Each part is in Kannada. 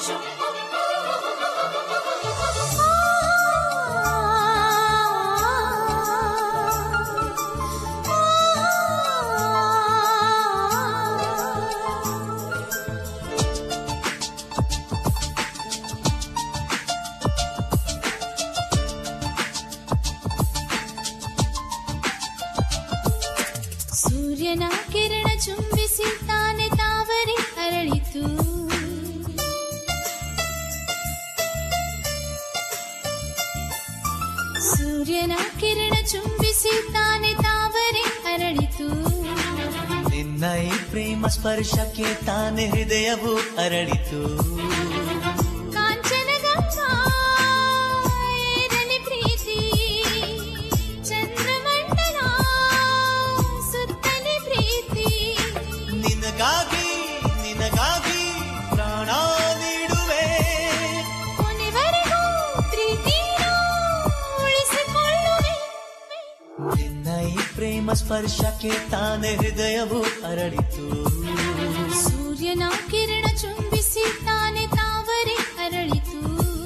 ಸೂರ್ಯನ ಕಿರಣ ಚುಂಬಿಸಿ ತಾನೆ ತಾವರೆ ಅರಳಿತು ಸೂರ್ಯನ ಕಿರಣ ಚುಂಬಿಸಿ ತಾನೆ ತಾವರೆ ಅರಳಿತು ನಿನ್ನ ಈ ಪ್ರೇಮ ಸ್ಪರ್ಶಕ್ಕೆ ತಾನೆ ಹೃದಯವು ಅರಳಿತು ಕಾಂಚನ ಗಂಗಾ ಏರಲಿ ಪ್ರೀತಿ ಚಂದ್ರಮಂಡಲ ಸುತ್ತಲಿ ಪ್ರೀತಿ ನಿನಗಾಗಿ ನಿನಗಾಗಿ ಪ್ರಾಣ ನೀಡುವೆ ಕೊನೆವರೆಗೂ ಪ್ರೀತಿನ ಉಳಿಸಿಕೊಳ್ಳುವೆ ನಿನ್ನ ಈ ಪ್ರೇಮ ಸ್ಪರ್ಶಕ್ಕೆ ತಾನೆ ಹೃದಯವು ಅರಳಿತು ಸೂರ್ಯನ ಕಿರಣ ಚುಂಬಿಸಿ ತಾನೆ ತಾವರೆ ಅರಳಿತು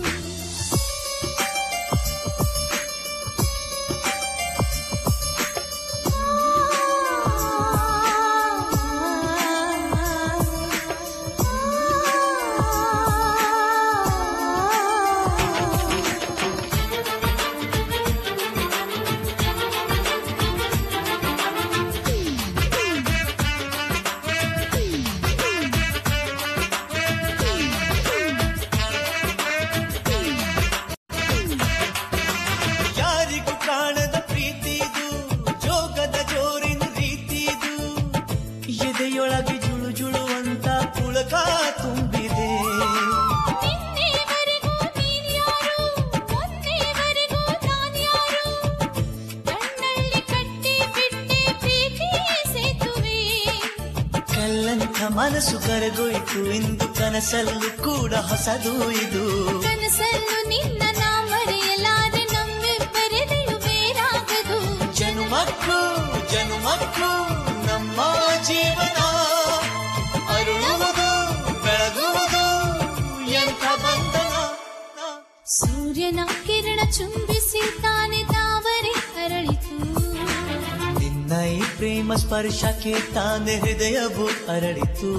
ಯಾರಿಗೂ ಕಾಣದ ಪ್ರೀತಿದು ಜೋಗದ ಜೋರಿನ ರೀತಿದು ಎದೆಯೊಳಗೆ ಜುಳು ಜುಳು ಅಂತ ಪುಳಕ ತುಂಬಿದೆ ನಿನ್ನೆವರೆಗೂ ನೀನ್ಯಾರು ಮೊನ್ನೆವರೆಗೂ ನಾನ್ಯಾರು ಕಣ್ಣಲ್ಲಿ ಕಟ್ಟಿ ಬಿಟ್ಟೆ ಪ್ರೀತಿ ಸೇತುವೆ ಕಲ್ಲಂತ ಮನಸ್ಸು ಕರಗೋಯ್ತು ಇಂದು ಕನಸಲ್ಲೂ ಕೂಡ ಹೊಸದು ಇದು ಕನಸಲ್ಲೂ ನಿನ್ನ ನಾ ಮರೆಯಲಾರೆ ನಮ್ಮಿಬ್ಬರದೆಯು ಬೇರಾಗದು ಜನುಮಕ್ಕೂ ಜನುಮಕ್ಕೂ ನಮ್ಮ ಜೀವನ ಅರುಳುವುದು ಬೆಳಗುವುದು ಎಂಥ ಬಂಧನ ಸೂರ್ಯನ ಕಿರಣ ಚುಂಬಿಸಿ ತಾನೆ ತಾವರೆ ಅರಳಿತು ನಿನ್ನ ಈ ಪ್ರೇಮ ಸ್ಪರ್ಶಕ್ಕೆ ತಾನೆ ಹೃದಯವು ಅರಳಿತು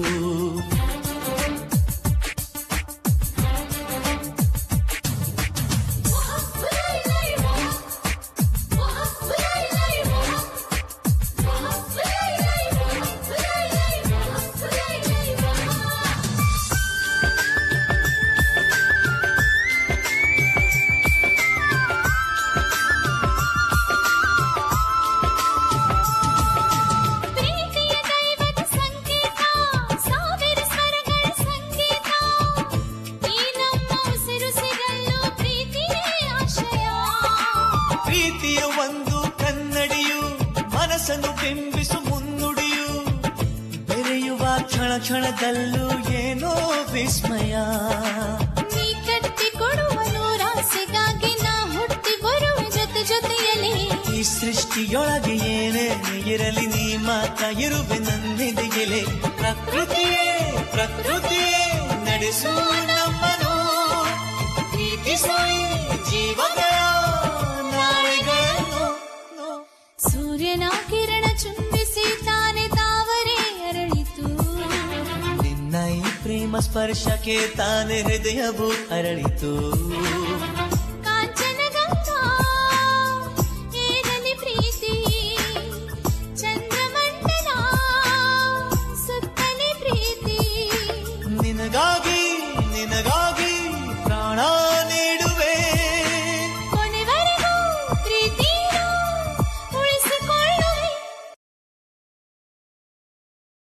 ಪ್ರೀತಿಯ ದೈವದ ಸಂಕೇತ ಸಾವಿರ ಸ್ವರಗಳ ಸಂಗೀತ ಈ ನಮ್ಮ ಉಸಿರು ಸಿಗಲು ಪ್ರೀತಿಯೇ ಆಶಯ ಪ್ರೀತಿಯ ಒಂದು ಕನ್ನಡಿಯು ಮನಸ್ಸನ್ನು ಬಿಂಬಿಸು ಮುನ್ನುಡಿಯು ಬೆರೆಯುವ ಕ್ಷಣ ಕ್ಷಣದಲ್ಲೂ ಏನೋ ವಿಸ್ಮಯ ನೀ ಕಟ್ಟಿ ಕೊಡುವ ನೂರಾಸೆಗಾಗಿ ನಾ ಹುಟ್ಟಿ ಬರುವ ಜೊತೆ ಜೊತೆಯಲ್ಲಿ ಈ ಸೃಷ್ಟಿಯೊಳಗೆ ಏನೇ ಇರಲಿ ನೀ ಮಾತ್ರ ಇರುವೆ ನನ್ನೆದೆಯಲೆ ಪ್ರಕೃತಿಯೇ ಪ್ರಕೃತಿಯೇ ನಡೆಸು ನಮ್ಮನು ಪ್ರೀತಿಸು ಈ ಜೀವಗಳ ನಾಳೆಗಳನ್ನು ಸೂರ್ಯನ ಕಿರಣ ಚುಂಬಿಸಿ ತಾನೆ ತಾವರೆ ಅರಳಿತು ನಿನ್ನ ಈ ಪ್ರೇಮ ಸ್ಪರ್ಶಕ್ಕೆ ತಾನೆ ಹೃದಯವು ಅರಳಿತು ಕಾಂಚನ ಗಂಗಾ ಏರಲಿ ಪ್ರೀತಿ ಚಂದ